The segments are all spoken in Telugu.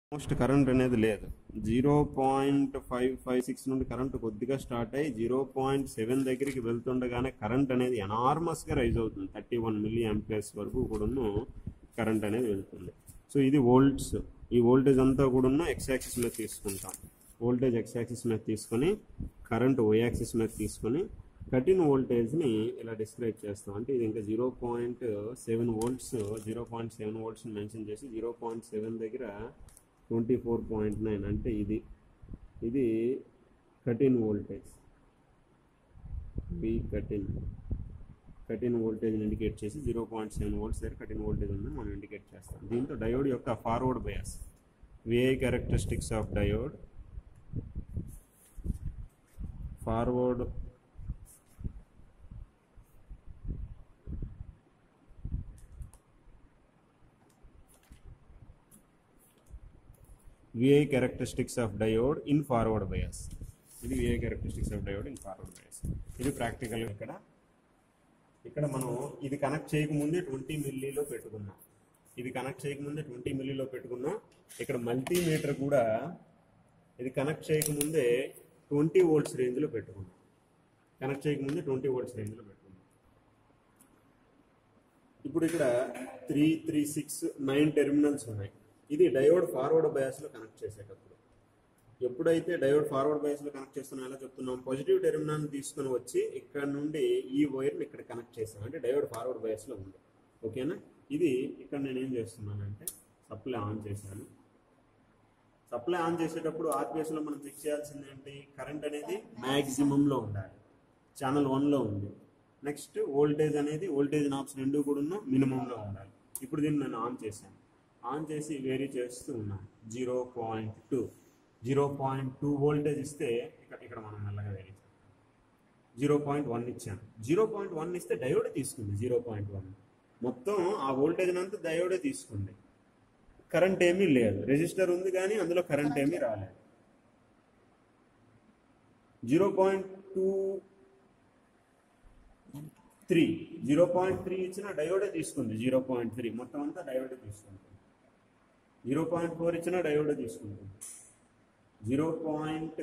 ఆల్మోస్ట్ కరెంట్ అనేది లేదు zero point five five six నుండి కరెంట్ కొద్దిగా స్టార్ట్ అయ్యి జీరో పాయింట్ సెవెన్ దగ్గరికి వెళ్తుండగానే కరెంట్ అనేది ఎనార్మస్ గా రైజ్ అవుతుంది థర్టీ వన్ మిల్లీ అంపేర్స్ వరకు కూడాను కరెంట్ అనేది వెళ్తుంది సో ఇది వోల్ట్స్ ఈ వోల్టేజ్ అంతా కూడాను ఎక్స్ యాక్సిస్ మీద తీసుకుంటాం వోల్టేజ్ ఎక్స్ యాక్సిస్ మీద తీసుకొని కరెంట్ ఓ యాక్సిస్ మీద తీసుకొని కఠిన వోల్టేజ్ని ఇలా డిస్క్రైబ్ చేస్తాం అంటే ఇది ఇంకా zero point seven volts zero point seven volts mention చేసి జీరో పాయింట్ సెవెన్ దగ్గర ట్వంటీ ఫోర్ పాయింట్ నైన్ అంటే ఇది ఇది cut in voltage V cut in cut in voltage indicate చేసి జీరో పాయింట్ సెవెన్ వోల్ట్స్ దగ్గర కఠిన్ వోల్టేజ్ ఉందని మనం ఇండికేట్ చేస్తాం దీంతో డయోడ్ యొక్క forward bias VI characteristics of diode forward VI characteristics of diode in forward bias ఇది VI characteristics of diode in forward bias ఇది ప్రాక్టికల్ ఇక్కడ ఇక్కడ మనం ఇది కనెక్ట్ చేయకముందే ట్వంటీ మిల్లీలో పెట్టుకున్నాం ఇది కనెక్ట్ చేయకముందే ట్వంటీ మిల్లీలో పెట్టుకున్నాం ఇక్కడ మల్టీమీటర్ కూడా ఇది కనెక్ట్ చేయకముందే ట్వంటీ వోల్ట్స్ రేంజ్లో పెట్టుకున్నాం కనెక్ట్ చేయకముందే ట్వంటీ వోల్ట్స్ రేంజ్లో పెట్టుకున్నాం ఇప్పుడు ఇక్కడ three three six nine terminals ఉన్నాయి ఇది డయోడ్ ఫార్వర్డ్ బయాస్లో కనెక్ట్ చేసేటప్పుడు ఎప్పుడైతే డయోడ్ ఫార్వర్డ్ బయాస్లో కనెక్ట్ చేస్తున్నాం ఎలా చెప్తున్నాం పాజిటివ్ టెర్మినల్ తీసుకొని వచ్చి ఇక్కడ నుండి ఈ వైర్ని ఇక్కడ కనెక్ట్ చేస్తాం అంటే డయోడ్ ఫార్వర్డ్ బయాస్లో ఉంది ఓకేనా ఇది ఇక్కడ నేను ఏం చేస్తున్నానంటే సప్లై ఆన్ చేశాను సప్లై ఆన్ చేసేటప్పుడు ఆర్పిఎస్లో మనం చెక్ చేయాల్సింది ఏంటి కరెంట్ అనేది మ్యాక్సిమంలో ఉండాలి ఛానల్ వన్లో ఉంది నెక్స్ట్ వోల్టేజ్ అనేది వోల్టేజ్ నాబ్స్ రెండు కూడా మినిమంలో ఉండాలి ఇప్పుడు దీన్ని నేను ఆన్ చేశాను ఆన్ చేసి వేరీ చేస్తూ ఉన్నాను zero point two zero point two voltage ఇస్తే ఇక్కడ ఇక్కడ మనం మెల్లగా వేరీ చేస్తాం జీరో పాయింట్ వన్ ఇచ్చాను జీరో పాయింట్ వన్ ఇస్తే డయోడే తీసుకుంది జీరో పాయింట్ వన్ మొత్తం ఆ వోల్టేజ్ అంతా డయోడే తీసుకుంది కరెంట్ ఏమీ లేదు రెజిస్టర్ ఉంది కానీ అందులో కరెంట్ ఏమీ రాలేదు zero point two three zero point three ఇచ్చిన డయోడే తీసుకుంది జీరో పాయింట్ త్రీ మొత్తం అంతా డయోడే తీసుకుంటుంది జీరో పాయింట్ ఫోర్ ఇచ్చిన డయోడే తీసుకుంటుంది జీరో పాయింట్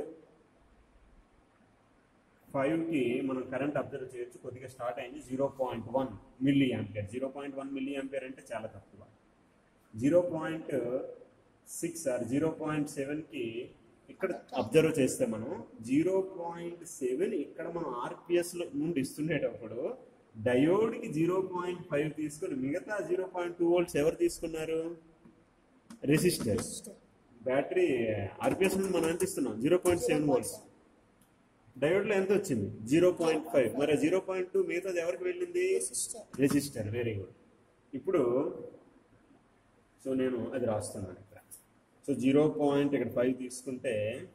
ఫైవ్కి మనం కరెంట్ అబ్జర్వ్ చేయొచ్చు కొద్దిగా స్టార్ట్ అయింది zero point one milli ampere zero point one milli ampere అంటే చాలా తక్కువ zero point six or zero point సెవెన్కి ఇక్కడ అబ్జర్వ్ చేస్తే మనం జీరో పాయింట్ సెవెన్ ఇక్కడ మనం ఆర్పిఎస్ లో నుండి ఇస్తుండేటప్పుడు డయోడ్కి జీరో పాయింట్ ఫైవ్ తీసుకుని మిగతా జీరో పాయింట్ టూ వోల్ట్స్ ఎవరు తీసుకున్నారు రెసిస్టర్ బ్యాటరీ ఆర్పిఎస్ నుండి మనం ఎంత ఇస్తున్నాం జీరో పాయింట్ సెవెన్ వోల్ట్స్ డయోడ్లో ఎంత వచ్చింది జీరో పాయింట్ ఫైవ్ మరి జీరో పాయింట్ టూ మిగతాది ఎవరికి వెళ్ళింది రెసిస్టర్ వెరీ గుడ్ ఇప్పుడు సో నేను అది రాస్తున్నాను ఇక్కడ సో జీరో పాయింట్ ఇక్కడ ఫైవ్ తీసుకుంటే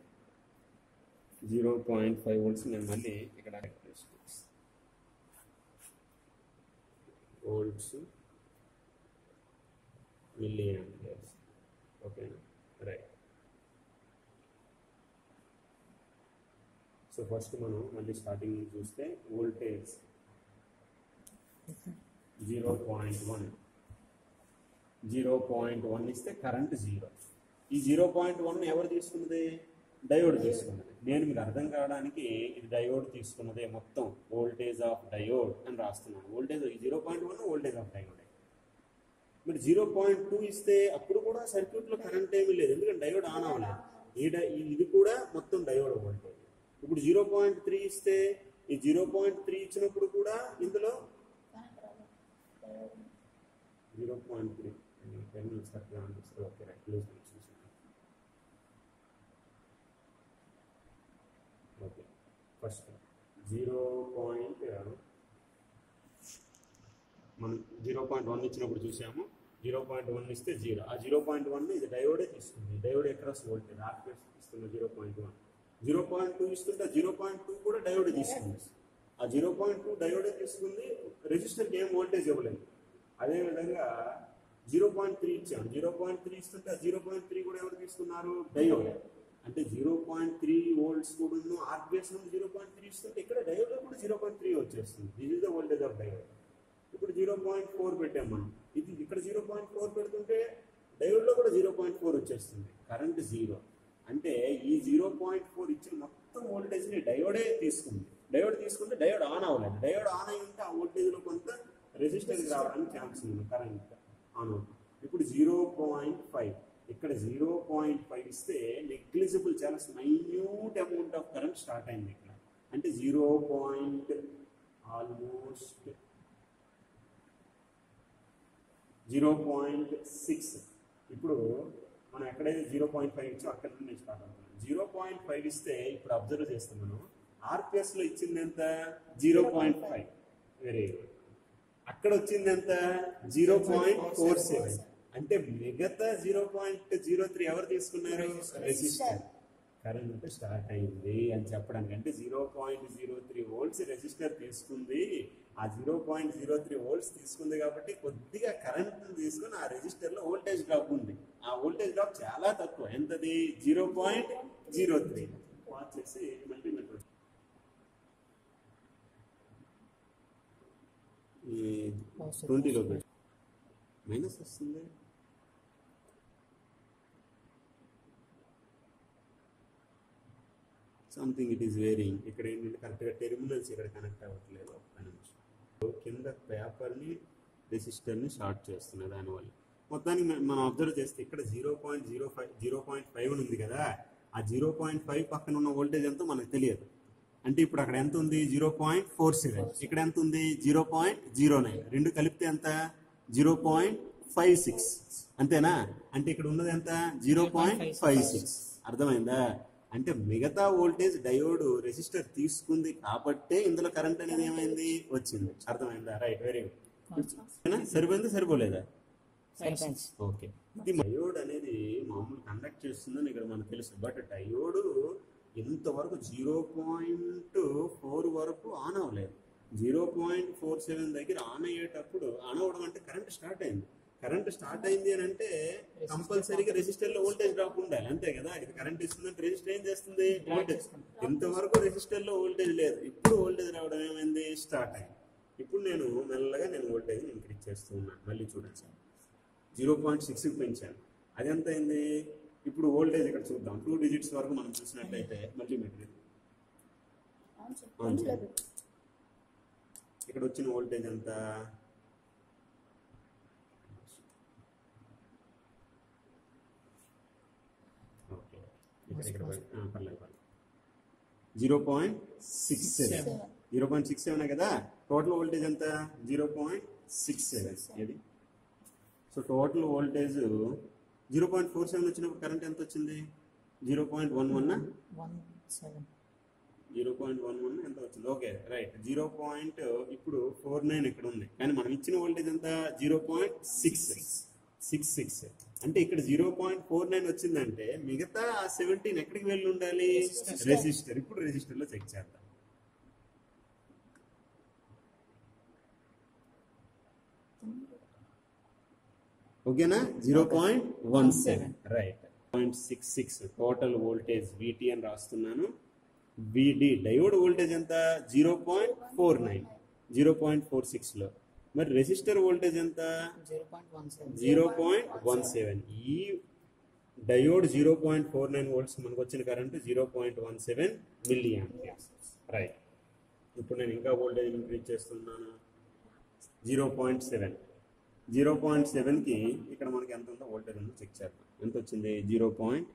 జీరో పాయింట్ ఫైవ్ వోల్ట్స్ నేను మళ్ళీ ఇక్కడ వోల్ట్స్ మిల్లీ యాంపియర్స్ ఓకేనా రైట్ సో ఫస్ట్ మనం మళ్ళీ స్టార్టింగ్ నుంచి చూస్తే voltage zero point one zero point one ఇస్తే కరెంట్ జీరో ఈ జీరో పాయింట్ వన్ ఎవరు తీసుకున్నది డయోడ్ తీసుకున్నది నేను మీకు అర్థం కావడానికి ఇది డయోడ్ తీసుకున్నదే మొత్తం వోల్టేజ్ ఆఫ్ డయోడ్ అని రాస్తున్నాను voltage zero point one voltage of diode మరి జీరో పాయింట్ టూ ఇస్తే అప్పుడు కూడా సర్క్యూట్లో కరెంట్ ఏమీ లేదు ఎందుకంటే డయోడ్ ఆన్ అవ్వలేదు ఈ డై ఈ- ఇది కూడా మొత్తం డయోడ్ వోల్టేజ్ ఇప్పుడు జీరో పాయింట్ త్రీ ఇస్తే ఈ జీరో పాయింట్ త్రీ ఇచ్చినప్పుడు కూడా ఇందులో zero point three ten minutes కరెక్ట్గా అనిపిస్తుంది okay right loose okay first zero point మనం జీరో పాయింట్ వన్ ఇచ్చినప్పుడు చూసాము జీరో పాయింట్ వన్ ఇస్తే జీరో ఆ జీరో పాయింట్ వన్ ఇది డయోడే తీసుకుంది డయోడ్ ఎక్రాస్ వోల్టేజ్ ఆర్పిఎస్ ఇస్తుంది zero point one zero point two ఇస్తుంటే జీరో పాయింట్ టూ కూడా డయోడే తీసుకుంది ఆ జీరో పాయింట్ టూ డయోడే తీసుకుంది రెజిస్టర్కి ఏం వోల్టేజ్ ఇవ్వలేదు అదేవిధంగా జీరో పాయింట్ త్రీ ఇచ్చాము జీరో పాయింట్ త్రీ ఇస్తుంటే ఆ జీరో పాయింట్ త్రీ కూడా ఎవరు తీసుకున్నారు డయోడ్ అంటే జీరో పాయింట్ త్రీ వోల్ట్స్ కూడా ఆర్పిఎస్ నుండి జీరో పాయింట్ త్రీ ఇస్తుంటే ఇక్కడ డయోడ్లో కూడా జీరో పాయింట్ త్రీ వచ్చేస్తుంది this is the voltage of diode ఇప్పుడు జీరో పాయింట్ ఫోర్ పెట్టాం మనం ఇది ఇక్కడ జీరో పాయింట్ ఫోర్ పెడుతుంటే డయోడ్లో కూడా జీరో పాయింట్ ఫోర్ వచ్చేస్తుంది కరెంట్ జీరో అంటే ఈ జీరో పాయింట్ ఫోర్ ఇచ్చిన మొత్తం వోల్టేజ్ని డయోడే తీసుకుంది డయోడ్ తీసుకుంటే డయోడ్ ఆన్ అవ్వలేదు డయోడ్ ఆన్ అయి ఉంటే ఆ వోల్టేజ్లో కొంత రెసిస్టెన్స్ రావడానికి ఛాన్స్ ఉంది కరెంట్ ఆన్ అవుతుంది ఇప్పుడు జీరో పాయింట్ ఫైవ్ ఇక్కడ జీరో పాయింట్ ఫైవ్ ఇస్తే నెగ్లిజిబుల్ చాలా minute amount of current start అయింది ఇక్కడ అంటే zero point almost zero point six ఇప్పుడు మనం ఎక్కడైతే జీరో పాయింట్ ఫైవ్ ఇచ్చో అక్కడ నుండి నేను స్టార్ట్ అవుతున్నాను జీరో పాయింట్ ఫైవ్ ఇస్తే ఇప్పుడు అబ్జర్వ్ చేస్తాం మనం ఆర్పిఎస్ లో ఇచ్చింది ఎంత zero point five very good అక్కడ వచ్చింది ఎంత జీరో పాయింట్ ఫోర్ సెవెన్ అంటే మిగతా జీరో పాయింట్ జీరో త్రీ ఎవరు తీసుకున్నారు రెసిస్టర్ కరెంట్ స్టార్ట్ అయింది అని చెప్పడానికి అంటే zero point zero three volts resistor తీసుకుంది ఆ zero point zero three volts తీసుకుంది కాబట్టి కొద్దిగా కరెంట్ తీసుకుని ఆ రెసిస్టర్ లో వోల్టేజ్ డ్రాప్ ఉంది ఆ వోల్టేజ్ డ్రాప్ చాలా తక్కువ ఎంతది zero point zero three watch చేసి మల్టీమీటర్ ట్వంటీలో పెట్టి మైనస్ వస్తుంది సంథింగ్ ఇట్ ఈస్ వేరింగ్ ఇక్కడ ఏంటంటే కరెక్ట్గా టెర్మినల్స్ ఇక్కడ కనెక్ట్ అవ్వట్లేదు ఒక్క నిమిషం కింద పేపర్ని రెసిస్టర్ని షార్ట్ చేస్తున్నాయి దానివల్ల మొత్తానికి మన- మనం అబ్జర్వ్ చేస్తే ఇక్కడ zero point zero five zero point five ఉంది కదా ఆ జీరో పాయింట్ ఫైవ్ పక్కన ఉన్న వోల్టేజ్ ఎంతో మనకు తెలియదు అంటే ఇప్పుడు అక్కడ ఎంత ఉంది జీరో పాయింట్ ఫోర్ సెవెన్ ఇక్కడ ఎంత ఉంది జీరో పాయింట్ జీరో నైన్ రెండు కలిపితే ఎంత జీరో పాయింట్ ఫైవ్ సిక్స్ అంతేనా అంటే ఇక్కడ ఉన్నది ఎంత జీరో పాయింట్ ఫైవ్ సిక్స్ అర్థమైందా అంటే మిగతా వోల్టేజ్ డయోడ్ రెసిస్టర్ తీసుకుంది కాబట్టే ఇందులో కరెంట్ అనేది ఏమైంది వచ్చింది అర్థమైందా రైట్ వెరీ గుడ్ సరిపోయిందా సరిపోలేదా సైన్స్ ఓకే ఇది డయోడ్ అనేది మామూలు కండక్ట్ చేస్తుందని ఇక్కడ మనకు తెలుసు బట్ డయోడ్ ఇంతవరకు జీరో పాయింట్ ఫోర్ వరకు ఆన్ అవ్వలేదు జీరో పాయింట్ ఫోర్ సెవెన్ దగ్గర ఆన్ అయ్యేటప్పుడు ఆన్ అవ్వడం అంటే కరెంట్ స్టార్ట్ అయింది కరెంట్ స్టార్ట్ అయింది అని అంటే కంపల్సరీగా రెసిస్టర్ లో వోల్టేజ్ డ్రాప్ ఉండాలి అంతే కదా ఇది కరెంట్ ఇస్తుందంటే రెసిస్టర్ ఏం చేస్తుంది వోల్టేజ్ ఇంతవరకు రెసిస్టర్ లో వోల్టేజ్ లేదు ఇప్పుడు వోల్టేజ్ రావడం ఏమైంది స్టార్ట్ అయింది ఇప్పుడు నేను మెల్లగా నేను వోల్టేజ్ ఇంక్రీజ్ చేస్తూ ఉన్నాను మళ్ళీ చూడండి జీరో పాయింట్ సిక్స్ పెంచాను అది ఎంత అయింది ఇప్పుడు వోల్టేజ్ ఇక్కడ చూద్దాం టూ డిజిట్స్ వరకు మనం చూసినట్లయితే మళ్ళీ మెటీరియల్ ఇక్కడ వచ్చిన వోల్టేజ్ ఎంత ఓకే ఇక్కడ ఇక్కడ పర్- ఆ, పర్లేదు పర్లేదు zero point six seven zero point six seven కదా టోటల్ వోల్టేజ్ ఎంత జీరో పాయింట్ సిక్స్ సెవెన్ ఇది so total voltage zero point four seven వచ్చినప్పుడు కరెంట్ ఎంత వచ్చింది zero point one one one seven zero point one one ఎంత వచ్చింది ఓకే రైట్ జీరో పాయింట్ ఇప్పుడు ఫోర్ నైన్ ఇక్కడ ఉంది కానీ మనం ఇచ్చిన వోల్టేజ్ ఎంత zero point six six six అంటే ఇక్కడ జీరో పాయింట్ ఫోర్ నైన్ వచ్చిందంటే మిగతా సెవెంటీన్ ఎక్కడికి వెళ్ళి ఉండాలి రెసిస్టర్ ఇప్పుడు రెసిస్టర్ లో చెక్ చేద్దాం ఓకేనా zero point one seven right point six six total voltage VT అని రాస్తున్నాను విడి డయోడ్ వోల్టేజ్ ఎంత zero point four nine zero point four six లో మరి రెసిస్టర్ వోల్టేజ్ ఎంత zero point one seven zero point one seven ఈ diode zero point four nine volts మనకు వచ్చిన current zero point one seven milli right ఇప్పుడు నేను ఇంకా వోల్టేజ్ ఇంక్రీజ్ చేస్తున్నాను zero point seven zero point సెవెన్కి ఇక్కడ మనకి ఎంత ఉందో వోల్టేజ్ ఉందో చెక్ చేద్దాం ఎంత వచ్చింది zero point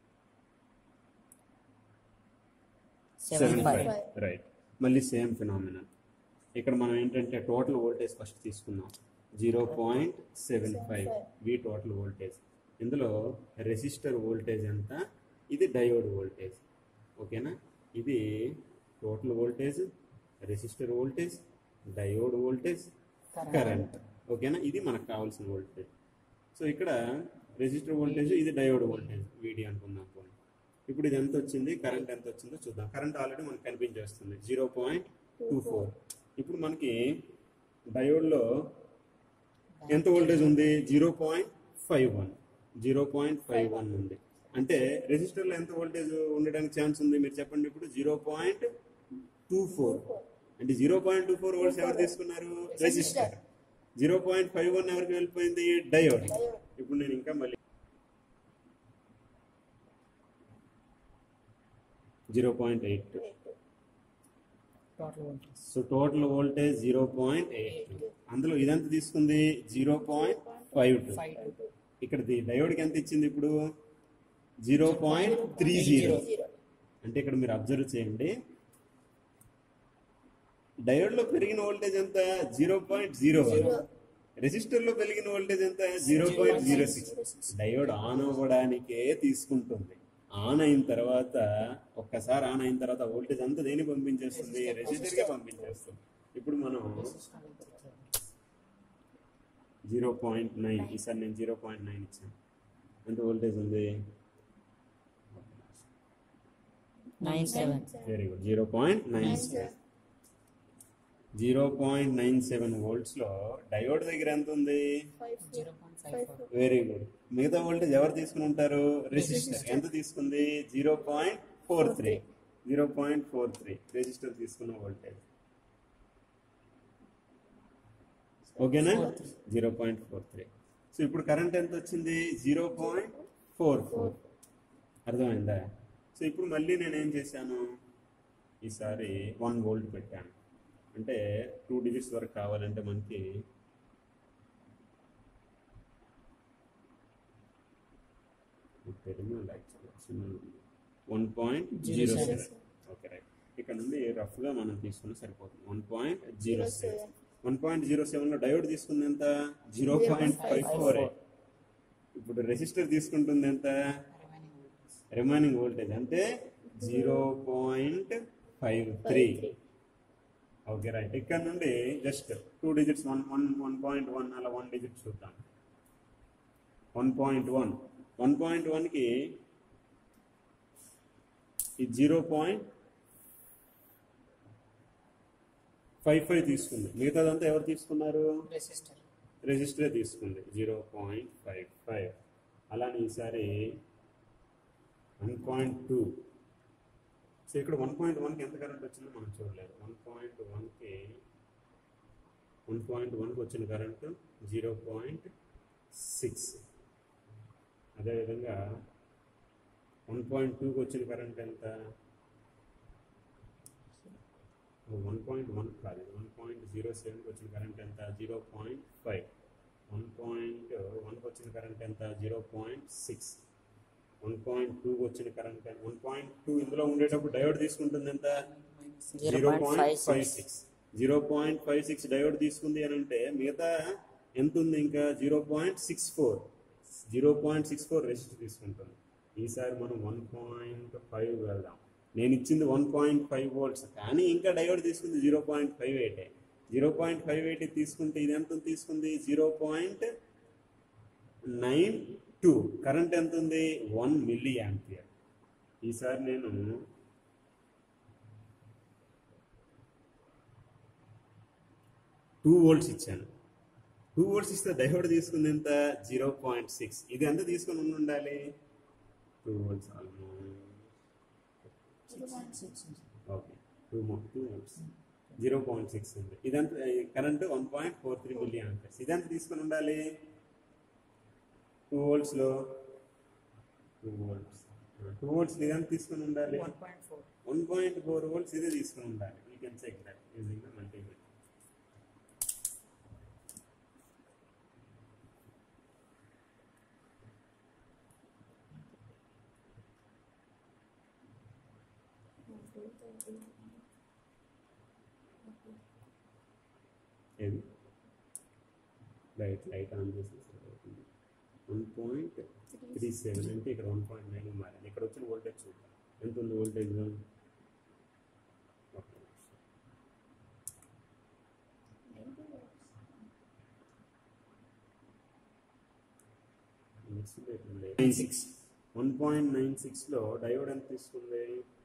seven five right మళ్ళీ సేమ్ ఫినామినల్ ఇక్కడ మనం ఏంటంటే టోటల్ వోల్టేజ్ ఫస్ట్ తీసుకున్నాం zero point seven five V total voltage ఇందులో రెసిస్టర్ వోల్టేజ్ ఎంత ఇది డయోడ్ వోల్టేజ్ ఓకేనా ఇది total voltage resistor voltage diode voltage current ఓకేనా ఇది మనకు కావాల్సిన వోల్టేజ్ సో ఇక్కడ రెసిస్టర్ వోల్టేజ్ ఇది డయోడ్ వోల్టేజ్ వీడి అనుకుందాం పోనీ. ఇప్పుడు ఇది ఎంత వచ్చింది కరెంట్ ఎంత వచ్చిందో చూద్దాం కరెంట్ ఆల్రెడీ మనకు కనిపించేస్తుంది జీరో పాయింట్ టూ ఫోర్ ఇప్పుడు మనకి డయోడ్లో ఎంత వోల్టేజ్ ఉంది zero point five one zero point five one ఉంది అంటే రెసిస్టర్లో ఎంత వోల్టేజ్ ఉండడానికి ఛాన్స్ ఉంది మీరు చెప్పండి ఇప్పుడు జీరో పాయింట్ టూ ఫోర్ అంటే zero point two four volts ఎవరు తీసుకున్నారు resistor zero point five one ఎవరికి వెళ్ళిపోయింది డయోడ్ ఇప్పుడు నేను ఇంకా మళ్ళీ zero point eight total voltage so total voltage zero point eight అందులో ఇదంతా తీసుకుంది zero point five two five ఇక్కడ డయోడ్కి ఎంత ఇచ్చింది ఇప్పుడు జీరో పాయింట్ త్రీ జీరో అంటే ఇక్కడ మీరు అబ్జర్వ్ చేయండి డయోడ్ లో పెరిగిన వోల్టేజ్ ఎంత zero point zero one resistor లో పెరిగిన వోల్టేజ్ ఎంత zero point zero six diode on అవ్వడానికే తీసుకుంటుంది ఆన్ అయిన తర్వాత ఒక్కసారి ఆన్ అయిన తర్వాత వోల్టేజ్ అంతా దేని పంపించేస్తుంది రెసిస్టర్ కే పంపించేస్తుంది ఇప్పుడు మనం జీరో పాయింట్ నైన్ ఈసారి నేను జీరో పాయింట్ నైన్ ఇచ్చాను ఎంత వోల్టేజ్ ఉంది nine seven very good zero point nine seven zero point nine seven volts లో డయోడ్ దగ్గర ఎంత ఉంది zero point five four very good మిగతా వోల్టేజ్ ఎవరు తీసుకుని ఉంటారు రెసిస్టర్ ఎంత తీసుకుంది zero point four three zero point four three resistor తీసుకున్న వోల్టేజ్ ఓకేనా zero point four three so ఇప్పుడు కరెంట్ ఎంత వచ్చింది జీరో పాయింట్ ఫోర్ ఫోర్ అర్థమైందా సో ఇప్పుడు మళ్ళీ నేను ఏం చేశాను ఈసారి వన్ వోల్ట్ పెట్టాను అంటే టూ డిజిట్స్ వరకు కావాలంటే మనకి one point zero seven okay right ఇక్కడ నుండి రఫ్గా మనం తీసుకున్న సరిపోతుంది one point zero seven one point zero సెవెన్లో డయోడ్ తీసుకుంది ఎంత జీరో పాయింట్ ఫైవ్ ఫోర్ ఇప్పుడు రెసిస్టర్ తీసుకుంటుంది ఎంత రిమైనింగ్ వోల్టేజ్ అంటే zero point five three okay right ఇక్కడ నుండి just two digits one one one point one అలా వన్ డిజిట్ చూద్దాం one point one one point వన్కి ఈ జీరో పాయింట్ ఫైవ్ ఫైవ్ తీసుకుంది మిగతాదంతా ఎవరు తీసుకున్నారు రెసిస్టర్ రెజిస్టరే తీసుకుంది జీరో పాయింట్ ఫైవ్ ఫైవ్ అలానే ఈసారి వన్ పాయింట్ టూ సో ఇక్కడ వన్ పాయింట్ వన్కి ఎంత కరెంట్ వచ్చిందో మనం చూడలేదు వన్ పాయింట్ వన్కి వన్ పాయింట్ వన్కి వచ్చిన కరెంటు జీరో పాయింట్ సిక్స్ అదేవిధంగా వన్ పాయింట్ టూకి వచ్చిన కరెంట్ ఎంత వన్ పాయింట్ వన్ కాదు వన్ పాయింట్ జీరో సెవెన్కి వచ్చిన కరెంట్ ఎంత zero point five one point వన్కి వచ్చిన కరెంట్ ఎంత zero point six one point టూకి వచ్చిన కరెంట్ వన్ పాయింట్ టూ ఇందులో ఉండేటప్పుడు డయోడ్ తీసుకుంటుంది ఎంత zero point five six zero point five six diode తీసుకుంది అని అంటే మిగతా ఎంత ఉంది ఇంకా zero point six four zero point six four resist తీసుకుంటుంది ఈసారి మనం వన్ పాయింట్ ఫైవ్ వెళ్దాం నేను ఇచ్చింది వన్ పాయింట్ ఫైవ్ వోల్ట్స్ కానీ ఇంకా డయోడ్ తీసుకుంది zero point five eight zero point five eight తీసుకుంటే ఇది ఎంత తీసుకుంది zero point nine two current ఎంత ఉంది వన్ మిల్లీ యాంపియర్ ఈసారి నేను టూ వోల్ట్స్ ఇచ్చాను టూ వోల్ట్స్ ఇస్తే డయోడ్ తీసుకుంది ఎంత జీరో పాయింట్ సిక్స్ ఇది ఎంత తీసుకుని ఉండి ఉండాలి two volts okay two two volts zero point six ఉంది ఇదంతా current one point four three milliamperes ఇదంతా తీసుకుని ఉండాలి టూ వోల్ట్స్లో టూ వోల్ట్స్ టూ వోల్ట్స్ ఇదంతా తీసుకుని ఉండాలి one point four one point four volts ఇదే తీసుకుని ఉండాలి you can check that using the multimeter ఏది లైట్ లైట్ ఆన్ చేసి వన్ పాయింట్ త్రీ సెవెన్ అంటే ఇక్కడ వన్ పాయింట్ నైన్ మారింది ఇక్కడ వచ్చిన వోల్టేజ్ చూద్దాం ఎంత ఉంది voltage nine six one point nine సిక్స్లో డయోడ్ ఎంత తీసుకుంది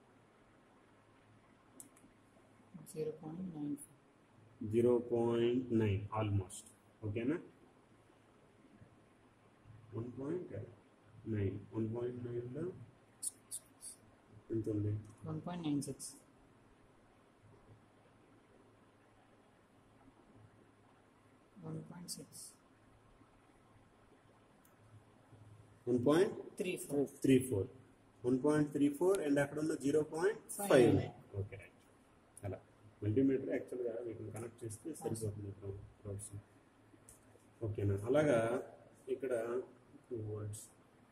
zero point nine zero point nine almost ఓకేనా one point nine one point నైన్లో ఎంత ఉంది one point nine six one point six one point three four three four one point three four and అక్కడ ఉన్న zero point five Five. Okay right అలా మల్టీమీటర్ యాక్చువల్గా వీటిని కనెక్ట్ చేస్తే సరిపోతుంది క్రౌడ్స్ ఓకేనా అలాగా ఇక్కడ టూ వర్డ్స్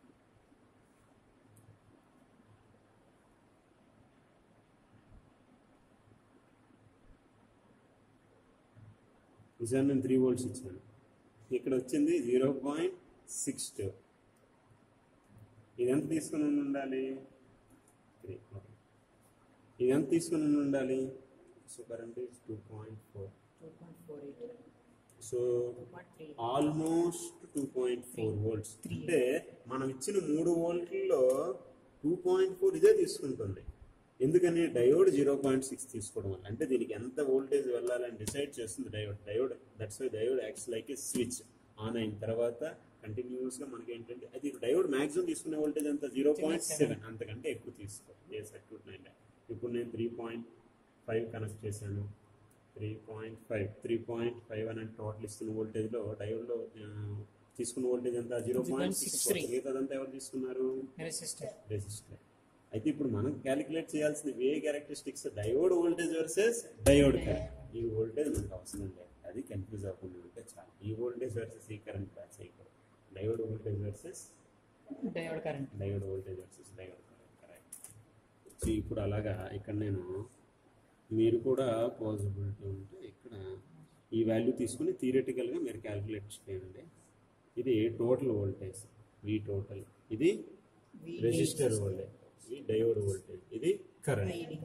ఈసారి నేను త్రీ వోల్ట్స్ ఇచ్చాను ఇక్కడ వచ్చింది జీరో పాయింట్ సిక్స్ టూ ఇది ఎంత తీసుకుని ఉండాలి త్రీ ఓకే ఇది ఎంత తీసుకుని ఉండాలి so current is two point four two point four eight so two point three almost two point four volts Three. అంటే మనం ఇచ్చిన మూడు వోల్ట్లలో టూ పాయింట్ ఫోర్ ఇదే తీసుకుంటుంది ఎందుకని డయోడ్ జీరో పాయింట్ సిక్స్ తీసుకోవడం వల్ల అంటే దీనికి ఎంత వోల్టేజ్ వెళ్ళాలని డిసైడ్ చేస్తుంది diode diode that's why diode acts like a switch on అయిన తర్వాత కంటిన్యూస్ గా మనకి ఏంటంటే అది డయోడ్ మాక్సిమం తీసుకునే వోల్టేజ్ ఎంత జీరో పాయింట్ సెవెన్ అంతకంటే ఎక్కువ తీసుకో ఏ సర్క్యూట్ నైన్ ఇప్పుడు నేను త్రీ పాయింట్ ఫైవ్ కనెక్ట్ చేశాను three point five three point five అని టోటల్ ఇస్తున్న వోల్టేజ్ లో డయోడ్ లో ఆ, తీసుకున్న వోల్టేజ్ ఎంత జీరో పాయింట్ సిక్స్ 0.63. మిగతాదంతా ఎవరు తీసుకున్నారు రెసిస్టర్ రెసిస్టర్ అయితే ఇప్పుడు మనం క్యాలిక్యులేట్ చేయాల్సిన వే characteristics diode voltage versus diode current ఈ వోల్టేజ్ మనకు అవసరం లేదు అది కన్ఫ్యూజ్ అవ్వకుండా ఉంటే చాలు ఈ వోల్టేజ్ వర్సెస్ ఈ కరెంట్ బ్యాచ్ చేయకూడదు diode voltage versus diode current diode voltage versus diode current correct so ఇప్పుడు అలాగా ఇక్కడ నేను మీరు కూడా పాసిబిలిటీ ఉంటే ఇక్కడ ఈ వాల్యూ తీసుకుని థియరటికల్గా మీరు క్యాలిక్యులేట్ చేయండి ఇది టోటల్ వోల్టేజ్ వి టోటల్ ఇది రెసిస్టర్ వోల్టేజ్ ఇది డయోడ్ వోల్టేజ్ ఇది కరెంట్ ఐడి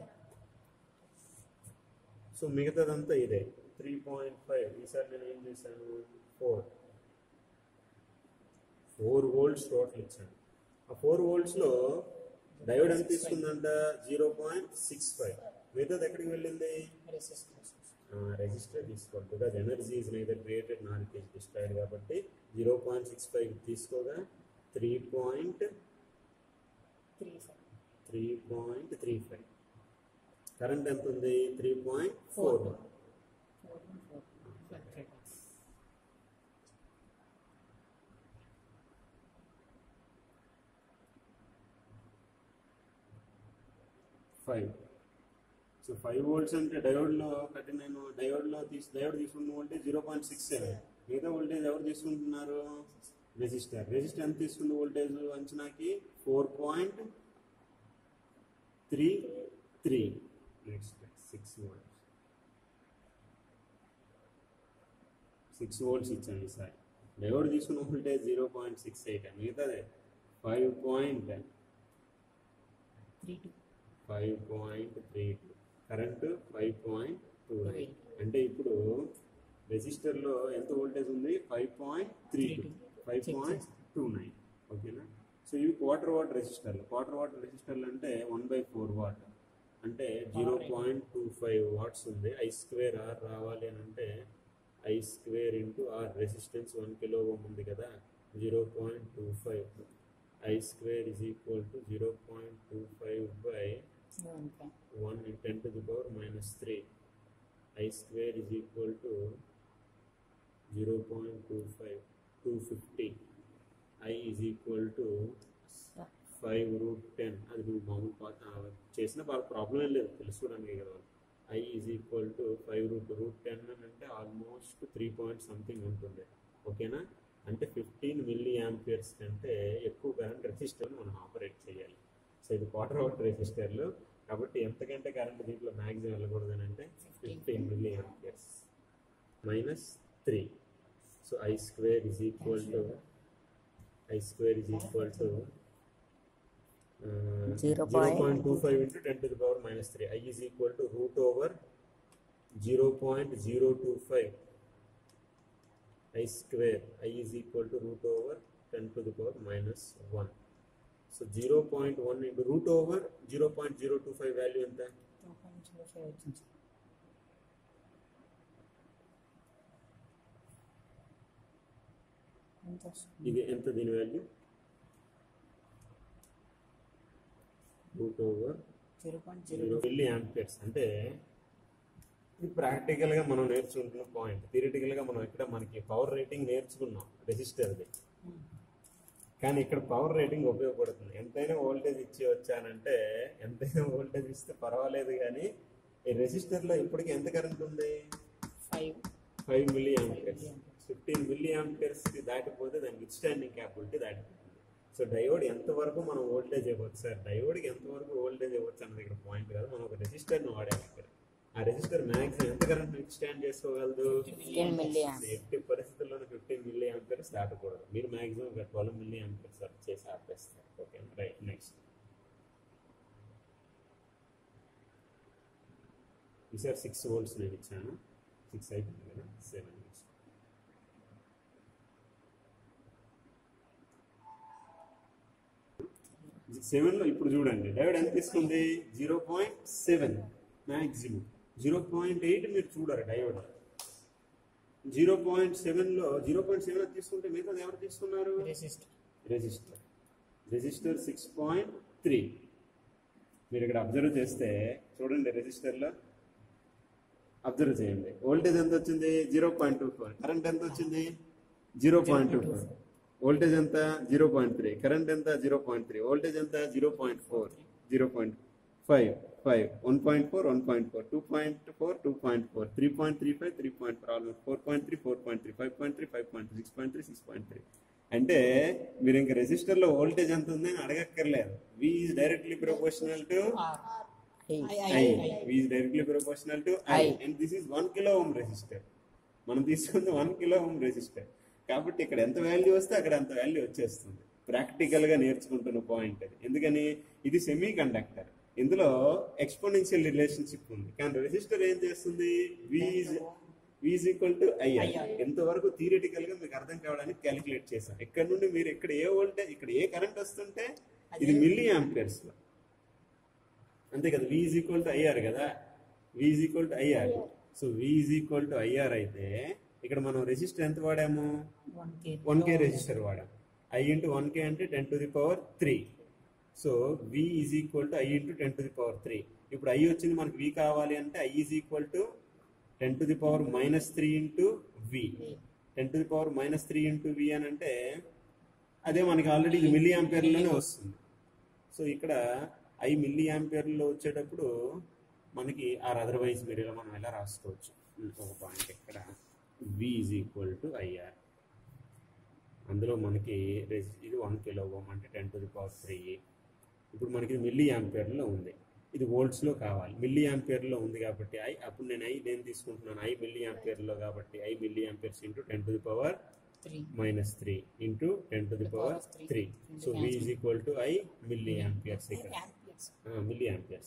సో మిగతాదంతా ఇదే త్రీ పాయింట్ ఫైవ్ ఈసారి నేను ఏం చేశాను ఫోర్ ఫోర్ వోల్ట్స్ టోటల్ ఇచ్చాను ఆ ఫోర్ వోల్ట్స్లో డయోడ్ ఎంత తీసుకుందంట జీరో పాయింట్ సిక్స్ ఫైవ్ మిగతాది ఎక్కడికి వెళ్ళింది రెసిస్టర్ రెజిస్టర్ తీసుకోవాలి because energy is neither created not it is destroyed కాబట్టి జీరో పాయింట్ సిక్స్ ఫైవ్ తీసుకోగా three point three five three point three five current ఎంత ఉంది three point four one four point four fluctuate five so five volts అంటే డయోడ్లో కట్టి నేను డయోడ్లో తీసి డయోడ్ తీసుకున్న voltage zero point six seven మిగతా వోల్టేజ్ ఎవరు తీసుకుంటున్నారు రెజిస్టర్ రెజిస్టర్ ఎంత తీసుకున్న వోల్టేజ్ అంచనాకి four point three three six volts six volts ఇచ్చాను ఈసారి డయోడ్ తీసుకున్న voltage zero point six eight మిగతాదే five point three two five point three two current five point two eight. అంటే ఇప్పుడు రెజిస్టర్లో ఎంత వోల్టేజ్ ఉంది five point three two five Check point two nine ఓకేనా సో ఇవి క్వార్టర్ వాట్ రెసిస్టర్లు క్వార్టర్ వాట్ రెసిస్టర్లు అంటే వన్ బై ఫోర్ వాట్ అంటే zero point two five watts ఉంది ఐ స్క్వేర్ ఆర్ రావాలి అని అంటే I square into R resistance one kilo ohm ఉంది కదా zero point two five I square is equal to zero point two five by ఇంకా 1 in 10 to the power minus 3 i square is equal to 0.25 250 i is equal to 5 root 10 అది నువ్వు మామూలు పా- ఆ, చేసిన ప్రాబ్లం ఏం లేదు తెలుసుకోవడానికి కదా I is equal to five root root ten అని అంటే ఆల్మోస్ట్ త్రీ పాయింట్ సంథింగ్ ఉంటుంది ఓకేనా అంటే ఫిఫ్టీన్ మిల్లీ యాంపియర్స్ కంటే ఎక్కువ కరెంట్ రెసిస్టర్ని మనం ఆపరేట్ చేయాలి సో ఇది క్వార్టర్ అవుట్ రెసిస్టర్లు కాబట్టి ఎంతకంటే కరెంట్ దీంట్లో మ్యాక్సిమం వెళ్ళకూడదు అని అంటే fifteen milliamperes minus three so I square is equal to I square is equal to Zero zero point two five into ten to the power minus three I is equal to root over zero point zero two five I square I is equal to root over ten to the power minus one so zero point one into root over zero point zero two five value ఎంత టూ పాయింట్ జీరో ఫైవ్ వచ్చింది సార్ ఎంత వస్తుంది ఇది ఎంత దీని value root over zero point zero zero milliamperes అంటే ఇది ప్రాక్టికల్గా మనం నేర్చుకుంటున్న పాయింట్ థియరిటికల్గా మనం ఇక్కడ మనకి పవర్ రేటింగ్ నేర్చుకున్నాం రెసిస్టర్ది కానీ ఇక్కడ పవర్ రేటింగ్ ఉపయోగపడుతుంది ఎంతైనా వోల్టేజ్ ఇచ్చి వచ్చానంటే ఎంతైనా వోల్టేజ్ ఇస్తే పర్వాలేదు కానీ ఈ రెసిస్టర్లో ఇప్పటికి ఎంత కరెంట్ ఉంది five five milliamperes fifteen milli milliamperes దాటిపోతే దాని విత్ స్టాండింగ్ క్యాపబిలిటీ దాటిపోతుంది సో డయోడ్ ఎంతవరకు మనం వోల్టేజ్ ఇవ్వచ్చు సార్ డయోడ్కి ఎంతవరకు వోల్టేజ్ ఇవ్వచ్చు అన్నది ఇక్కడ పాయింట్ కాదు మనం ఒక రెసిస్టర్ని వాడాము ఇక్కడ ఆ రెసిస్టర్ మ్యాక్సిమం ఎంత కరెంట్ విత్ స్టాండ్ చేసుకోగలదు ఫిఫ్టీన్ మిల్లీ ఆంపియర్స్. ఎట్టి పరిస్థితుల్లోనూ ఫిఫ్టీన్ మిల్లీ ఆంపియర్స్ దాటకూడదు మీరు మాక్సిమం ఒక ట్వెల్వ్ మిల్లీ ఆంపియర్స్ వర్క్ చేసి ఆపేస్తారు ఓకే రైట్ నెక్స్ట్ ఈసారి సిక్స్ వోల్ట్స్ నేను ఇచ్చాను సిక్స్ అయిపోయింది కదా సెవెన్ సెవెన్లో ఇప్పుడు చూడండి డయోడ్ ఎంత తీసుకుంది zero point seven maximum zero point eight మీరు చూడరు డయోడ్ జీరో పాయింట్ సెవెన్లో జీరో పాయింట్ సెవెన్ తీసుకుంటే మిగతా ఎవరు తీసుకున్నారు resist resistor resistor six point three మీరు ఇక్కడ అబ్జర్వ్ చేస్తే చూడండి రెజిస్టర్లో అబ్జర్వ్ చేయండి వోల్టేజ్ ఎంత వచ్చింది zero point two four current ఎంత వచ్చింది zero point two four voltage ఎంత జీరో పాయింట్ త్రీ కరెంట్ ఎంత జీరో పాయింట్ త్రీ వోల్టేజ్ ఎంత zero point four zero point five five one point four one point four two point four two point four three point three five three point four almost four point three four point three five point three five point six point three six point three అంటే మీరు ఇంకా రెసిస్టర్ లో వోల్టేజ్ ఎంత ఉంది అని అడగక్కర్లేదు V is directly proportional to R I V is directly proportional to I and this is one kilo ohm resistor మనం తీసుకుంది వన్ కిలో ఓమ్ రెసిస్టర్ కాబట్టి ఇక్కడ ఎంత వాల్యూ వస్తే అక్కడ అంత వాల్యూ వచ్చేస్తుంది ప్రాక్టికల్ గా నేర్చుకుంటున్న పాయింట్ అది ఎందుకని ఇది సెమీ కండక్టర్ ఇందులో ఎక్స్పోనెన్షియల్ రిలేషన్షిప్ ఉంది కానీ రెసిస్టర్ ఏం చేస్తుంది వీజ్ ఈక్వల్ టు ఐఆర్ ఎంతవరకు థియరిటికల్ గా మీకు అర్థం కావడానికి క్యాలిక్యులేట్ చేశాం ఇక్కడ నుండి మీరు ఇక్కడ ఏ వోల్టేజ్ ఇక్కడ ఏ కరెంట్ వస్తుంటే ఇది మిల్లీ ఆంపియర్స్ లో అంతే కదా V is equal to IR కదా V is equal to IR so V is equal to IR అయితే ఇక్కడ మనం రెసిస్టర్ ఎంత వాడాము one K one K resistor వాడాం ఐ ఇంటూ వన్ కే అంటే ten to the power three so V is equal to I into ten to the power three ఇప్పుడు ఐ వచ్చింది మనకి వి కావాలి అంటే I is equal to ten to the power minus three into V ten to the power minus three into V అని అంటే అదే మనకి ఆల్రెడీ మిల్లీ ఆంపియర్లోనే వస్తుంది సో ఇక్కడ ఐ మిల్లీ ఆంపియర్లో వచ్చేటప్పుడు మనకి ఆర్ అదర్వైజ్ మీరు ఇలా మనం ఎలా రాసుకోవచ్చు ఒక పాయింట్ ఇక్కడ V is equal to IR అందులో మనకి రెసి- ఇది వన్ కిలో ఓమ్ అంటే ten to the power three ఇప్పుడు మనకి మిల్లీ ఆంపియర్లో ఉంది ఇది వోల్ట్స్లో కావాలి మిల్లీ ఆంపియర్లో ఉంది కాబట్టి ఐ అప్పుడు నేను ఐ నేను తీసుకుంటున్నాను ఐ మిల్లీ ఆంపియర్లో కాబట్టి I milli amperes into ten to the power three minus three into ten to the power three so V is equal to I milli amperes ఇక్కడ యాంపియర్స్ మిల్లీ ఆంపియర్స్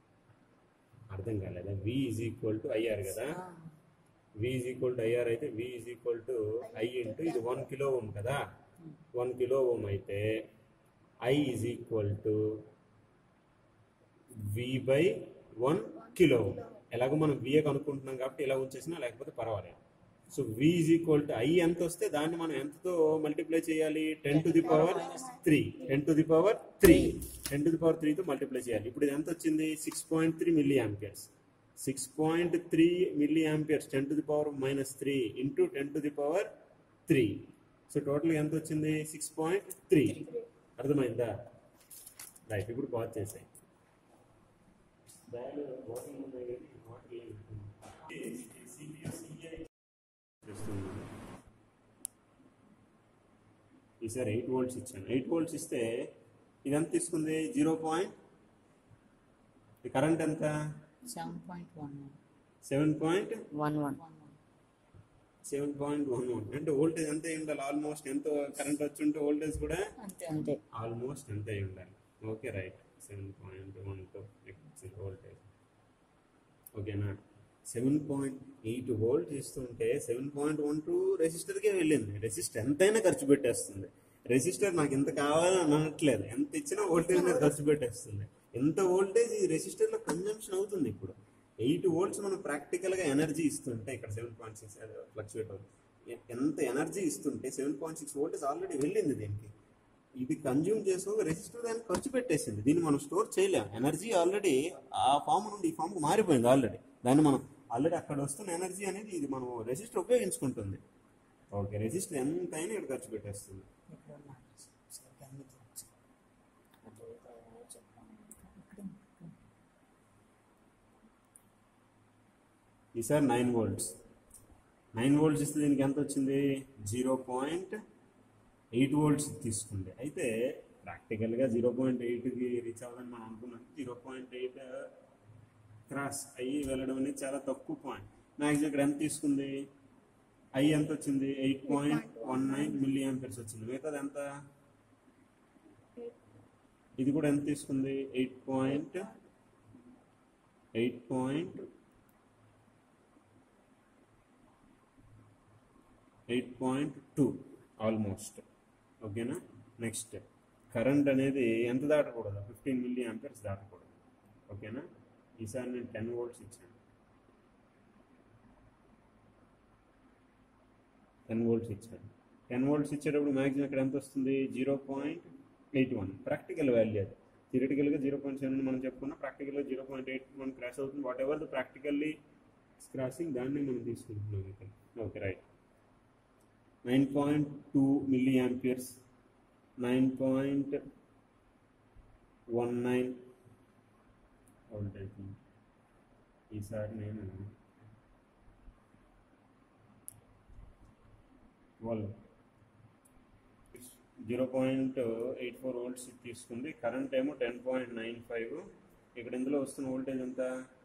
అర్థం కాలేదా V is equal to IR కదా V is equal to IR అయితే V is equal to I into ఇది వన్ కిలో ఓమ్ కదా వన్ కిలో ఓమ్ అయితే I is equal to V by one kilo ohm ఎలాగో మనం విఏ కనుక్కుంటున్నాం కాబట్టి ఇలా ఉంచేసినా లేకపోతే పర్వాలేదు so V is equal to I ఎంత వస్తే దాన్ని మనం ఎంతతో మల్టిప్లై చేయాలి ten to the power three ten to the power three ten to the power త్రీతో మల్టిప్లై చేయాలి ఇప్పుడు ఇది ఎంత వచ్చింది six point three milli amperes six point three milli amperes ten to the power minus three into ten to the power three so total ఎంత వచ్చింది సిక్స్ పాయింట్ త్రీ అర్థమైందా రైట్ ఇప్పుడు పాజ్ చేసాయి ఈసారి ఎయిట్ వోల్ట్స్ ఇచ్చాను ఎయిట్ వోల్ట్స్ ఇస్తే ఇదంతా తీసుకుంది జీరో పాయింట్ కరెంట్ ఎంత seven point one seven point one one seven point one one అంటే వోల్టేజ్ ఎంత అయి ఉండాలి ఆల్మోస్ట్ ఎంత కరెంట్ వచ్చి ఉంటే వోల్టేజ్ కూడా అంతే అంతే ఆల్మోస్ట్ ఎంత అయి ఉండాలి okay right seven point one two voltage ఓకేనా సెవెన్ పాయింట్ ఎయిట్ వోల్ట్ ఇస్తుంటే సెవెన్ పాయింట్ వన్ టూ రెసిస్టర్కే వెళ్ళింది రెసిస్టర్ ఎంతైనా ఖర్చు పెట్టేస్తుంది రెసిస్టర్ నాకు ఎంత కావాలని అనట్లేదు ఎంత ఇచ్చినా వోల్టేజ్ మీద ఖర్చు పెట్టేస్తుంది ఎంత వోల్టేజ్ ఈ రెసిస్టర్లో కన్జంప్షన్ అవుతుంది ఇప్పుడు ఎయిట్ వోల్ట్స్ మనం ప్రాక్టికల్గా ఎనర్జీ ఇస్తుంటే ఇక్కడ సెవెన్ పాయింట్ సిక్స్ ఫ్లక్చువేట్ అవుతుంది ఎ- ఎంత ఎనర్జీ ఇస్తుంటే seven point six voltage already వెళ్ళింది దీనికి ఇది కన్జ్యూమ్ చేసుకోక రెసిస్టర్ దాన్ని ఖర్చు పెట్టేసింది దీన్ని మనం స్టోర్ చేయలేం ఎనర్జీ ఆల్రెడీ ఆ ఫామ్ నుండి ఈ ఫామ్కి మారిపోయింది ఆల్రెడీ దాన్ని మనం ఆల్రెడీ అక్కడ వస్తున్న ఎనర్జీ అనేది ఇది మనం రెసిస్టర్ ఉపయోగించుకుంటుంది ఓకే రెసిస్టర్ ఎంతైనా ఇక్కడ ఖర్చు పెట్టేస్తుంది ఇక్కడ ఈసారి నైన్ వోల్ట్స్ నైన్ వోల్ట్స్ ఇస్తే దీనికి ఎంత వచ్చింది జీరో పాయింట్ ఎయిట్ వోల్ట్స్ తీసుకుంది అయితే ప్రాక్టికల్గా జీరో పాయింట్ ఎయిట్కి రీచ్ అవ్వదని మనం అనుకున్నాం జీరో పాయింట్ ఎయిట్ క్రాస్ అయ్యి వెళ్ళడం అనేది చాలా తక్కువ పాయింట్ మ్యాక్సిమం ఇక్కడ ఎంత తీసుకుంది ఐ ఎంత వచ్చింది eight point one nine milli amperes వచ్చింది మిగతాది ఎంత ఇది కూడా ఎంత తీసుకుంది eight point eight point eight point two almost ఓకేనా నెక్స్ట్ కరెంట్ అనేది ఎంత దాటకూడదు ఫిఫ్టీన్ మిల్లీ ఆంపియర్స్ దాటకూడదు ఓకేనా ఈసారి నేను టెన్ వోల్ట్స్ ఇచ్చాను టెన్ వోల్ట్స్ ఇచ్చాను టెన్ వోల్ట్స్ ఇచ్చేటప్పుడు మ్యాక్సిమం ఇక్కడ ఎంత వస్తుంది zero point eight one practical value అది థియరిటికల్గా జీరో పాయింట్ సెవెన్ మనం చెప్పుకున్నాం ప్రాక్టికల్గా zero point eight one cross అవుతుంది whatever the practically crossing దాన్ని మనం తీసుకుంటున్నాం ఇక్కడ okay right nine point two milli amperes nine point one nine voltage ఈసారి నేను twelve zero point eight four volts తీసుకుంది కరెంట్ ఏమో టెన్ పాయింట్ నైన్ ఫైవ్ ఇక్కడ ఇందులో వస్తున్న వోల్టేజ్ ఎంత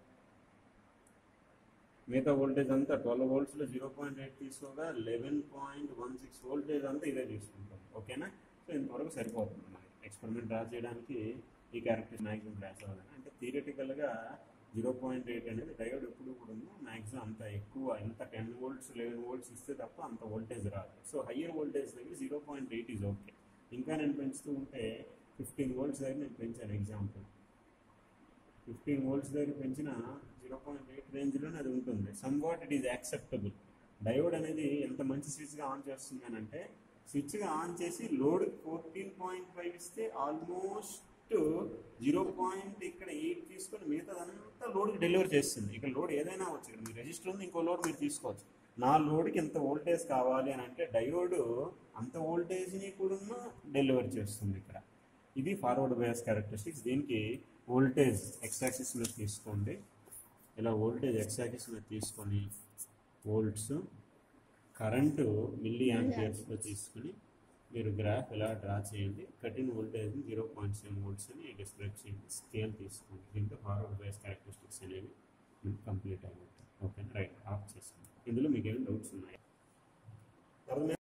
మిగతా వోల్టేజ్ అంతా ట్వెల్వ్ వోల్ట్స్లో జీరో పాయింట్ ఎయిట్ తీసుకోగా eleven point one six voltage అంతా ఇదే తీసుకుంటాం ఓకేనా సో ఇంతవరకు సరిపోతుంది మనకి ఎక్స్పెరిమెంట్ డ్రా చేయడానికి ఈ క్యారెక్టర్ మ్యాక్సిమం క్లాస్ అవ్వాలని అంటే థియరిటికల్గా జీరో పాయింట్ ఎయిట్ అనేది డయోడ్ ఎప్పుడు కూడా మ్యాక్సిమం అంత ఎక్కువ ఎంత టెన్ వోల్ట్స్ లెవెన్ వోల్ట్స్ ఇస్తే తప్ప అంత వోల్టేజ్ రాదు సో హయ్యర్ వోల్టేజ్ దగ్గర zero point eight is okay ఇంకా నేను పెంచుతూ ఉంటే ఫిఫ్టీన్ వోల్ట్స్ దగ్గర నేను పెంచాను ఎగ్జాంపుల్ ఫిఫ్టీన్ వోల్ట్స్ దగ్గర పెంచిన జీరో పాయింట్ ఎయిట్ రేంజ్లోనే అది ఉంటుంది somewhat it is acceptable diode అనేది ఎంత మంచి స్విచ్గా ఆన్ చేస్తుంది అని అంటే స్విచ్గా ఆన్ చేసి లోడ్ ఫోర్టీన్ పాయింట్ ఫైవ్ ఇస్తే ఆల్మోస్ట్ జీరో పాయింట్ ఇక్కడ ఎయిట్ తీసుకొని మిగతాదంతా లోడ్కి డెలివర్ చేస్తుంది ఇక్కడ లోడ్ ఏదైనా వచ్చు ఇక్కడ మీ రెజిస్టర్ ఉంది ఇంకో లోడ్ మీరు తీసుకోవచ్చు నా లోడ్కి ఎంత వోల్టేజ్ కావాలి అని అంటే డయోడ్ అంత వోల్టేజ్ని కూడా డెలివర్ చేస్తుంది ఇక్కడ ఇది ఫార్వర్డ్ బయాస్ క్యారెక్టరిస్టిక్స్ దీనికి వోల్టేజ్ ఎక్స్ యాక్సిస్ మీద తీసుకోండి ఇలా వోల్టేజ్ ఎక్స్ యాక్సిస్ మీద తీసుకొని వోల్ట్స్ కరెంటు మిల్లీ యాంపియర్స్లో తీసుకుని మీరు గ్రాఫ్ ఇలా డ్రా చేయండి cut in voltage zero point seven volts అని డిస్క్రైబ్ చేయండి స్కేల్ తీసుకోండి దీంతో ఫార్వర్డ్ బయాస్ క్యారెక్టరిస్టిక్స్ అనేవి మీకు కంప్లీట్ అయినట్టు ఓకే రైట్ ఆఫ్ చేసుకోండి ఇందులో మీకు ఏమైనా డౌట్స్ ఉన్నాయి